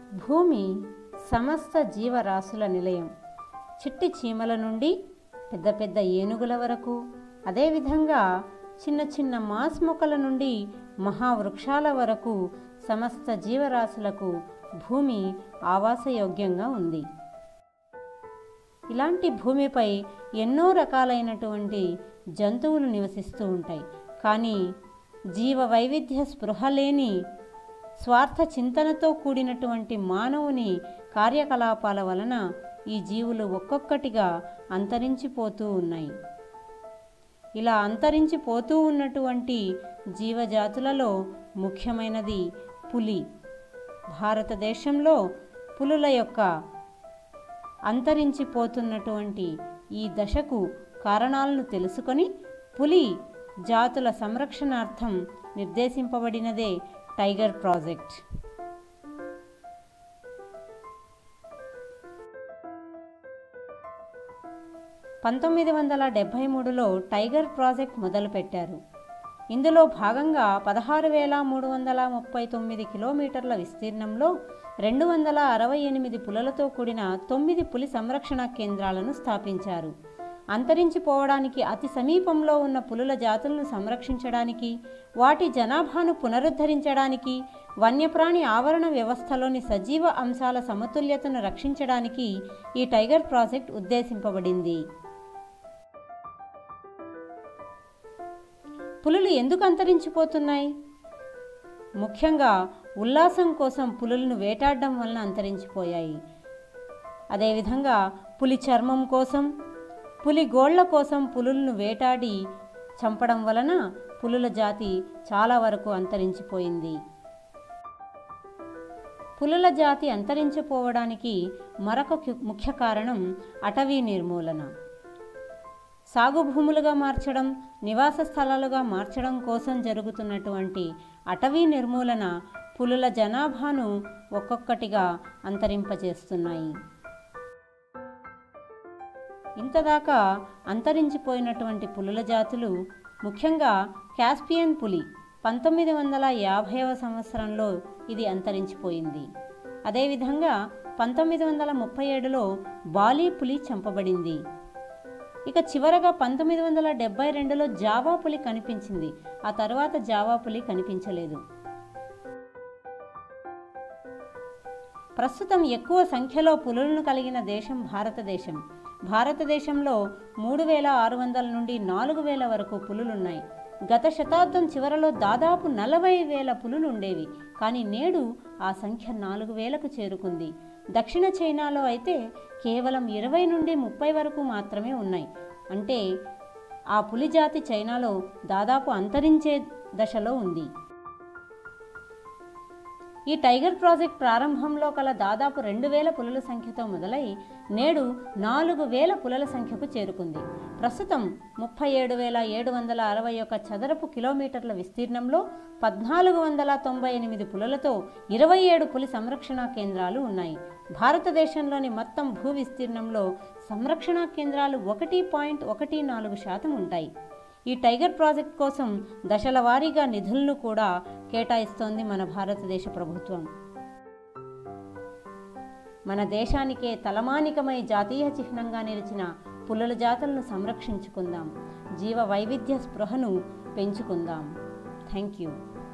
భూమి సమస్త జీవరాశుల నిలయం చిట్టి చీమల నుండి పెద్ద పెద్ద ఏనుగుల వరకు అదేవిధంగా చిన్న చిన్న మాస్ మొక్కల నుండి మహావృక్షాల వరకు సమస్త జీవరాశులకు భూమి ఆవాసయోగ్యంగా ఉంది ఇలాంటి భూమిపై ఎన్నో రకాలైనటువంటి జంతువులు నివసిస్తూ ఉంటాయి కానీ జీవ వైవిధ్య స్పృహ లేని స్వార్థ చింతనతో కూడినటువంటి మానవుని కార్యకలాపాల వలన ఈ జీవులు ఒక్కొక్కటిగా అంతరించిపోతూ ఉన్నాయి ఇలా అంతరించిపోతూ ఉన్నటువంటి జీవజాతులలో ముఖ్యమైనది పులి భారతదేశంలో పులుల యొక్క అంతరించిపోతున్నటువంటి ఈ దశకు కారణాలను తెలుసుకొని పులి జాతుల సంరక్షణార్థం నిర్దేశింపబడినదే టైగర్ ప్రాజెక్ట్ పంతొమ్మిది వందల డెబ్భై మూడులో టైగర్ ప్రాజెక్ట్ మొదలుపెట్టారు ఇందులో భాగంగా పదహారు వేల మూడు వందల ముప్పై తొమ్మిది కిలోమీటర్ల విస్తీర్ణంలో రెండు వందల అరవై ఎనిమిది పులులతో కూడిన తొమ్మిది పులి సంరక్షణ కేంద్రాలను స్థాపించారు అంతరించిపోవడానికి అతి సమీపంలో ఉన్న పులుల జాతులను సంరక్షించడానికి వాటి జనాభాను పునరుద్ధరించడానికి వన్యప్రాణి ఆవరణ వ్యవస్థలోని సజీవ అంశాల సమతుల్యతను రక్షించడానికి ఈ టైగర్ ప్రాజెక్ట్ ఉద్దేశింపబడింది పులులు ఎందుకు అంతరించిపోతున్నాయి ముఖ్యంగా ఉల్లాసం కోసం పులులను వేటాడడం వలన అంతరించిపోయాయి అదేవిధంగా పులి చర్మం కోసం పులి గోళ్ల కోసం పులులను వేటాడి చంపడం వలన పులుల జాతి చాలా వరకు అంతరించిపోయింది పులుల జాతి అంతరించిపోవడానికి మరొక కు- ముఖ్య కారణం అటవీ నిర్మూలన సాగు భూములుగా మార్చడం నివాస స్థలాలుగా మార్చడం కోసం జరుగుతున్నటువంటి అటవీ నిర్మూలన పులుల జనాభాను ఒక్కొక్కటిగా అంతరింపజేస్తున్నాయి ఇంతదాకా అంతరించిపోయినటువంటి పులుల జాతులు ముఖ్యంగా కాస్పియన్ పులి పంతొమ్మిది వందల యాభైవ సంవత్సరంలో ఇది అంతరించిపోయింది అదేవిధంగా పంతొమ్మిది వందల ముప్పై ఏడులో బాలీ పులి చంపబడింది ఇక చివరగా పంతొమ్మిది వందల డెబ్బై రెండులో జావా పులి కనిపించింది ఆ తర్వాత జావా పులి కనిపించలేదు ప్రస్తుతం ఎక్కువ సంఖ్యలో పులులను కలిగిన దేశం భారతదేశం భారతదేశంలో మూడు వేల ఆరు వందల నుండి నాలుగు వేల వరకు పులులున్నాయి గత శతాబ్దం చివరలో దాదాపు నలభై వేల పులులు ఉండేవి కానీ నేడు ఆ సంఖ్య నాలుగు వేలకు చేరుకుంది దక్షిణ చైనాలో అయితే కేవలం ఇరవై నుండి ముప్పై వరకు మాత్రమే ఉన్నాయి అంటే ఆ పులి జాతి చైనాలో దాదాపు అంతరించే దశలో ఉంది ఈ టైగర్ ప్రాజెక్ట్ ప్రారంభంలో కల దాదాపు రెండు వేల పులుల సంఖ్యతో మొదలై నేడు నాలుగు వేల పులుల సంఖ్యకు చేరుకుంది ప్రస్తుతం ముప్పై ఏడు వేల ఏడు వందల అరవై ఒక చదరపు కిలోమీటర్ల విస్తీర్ణంలో పద్నాలుగు వందల తొంభై ఎనిమిది పులులతో ఇరవై ఏడు పులి సంరక్షణ కేంద్రాలు ఉన్నాయి భారతదేశంలోని మొత్తం భూ విస్తీర్ణంలో సంరక్షణ కేంద్రాలు ఒకటి పాయింట్ ఒకటి నాలుగు శాతం ఉంటాయి ఈ టైగర్ ప్రాజెక్ట్ కోసం దశల వారీగా నిధులను కూడా కేటాయిస్తోంది మన భారతదేశ ప్రభుత్వం మన దేశానికే తలమానికమై జాతీయ చిహ్నంగా నిలిచిన పులుల జాతులను సంరక్షించుకుందాం జీవ వైవిధ్య స్పృహను పెంచుకుందాం థ్యాంక్ యూ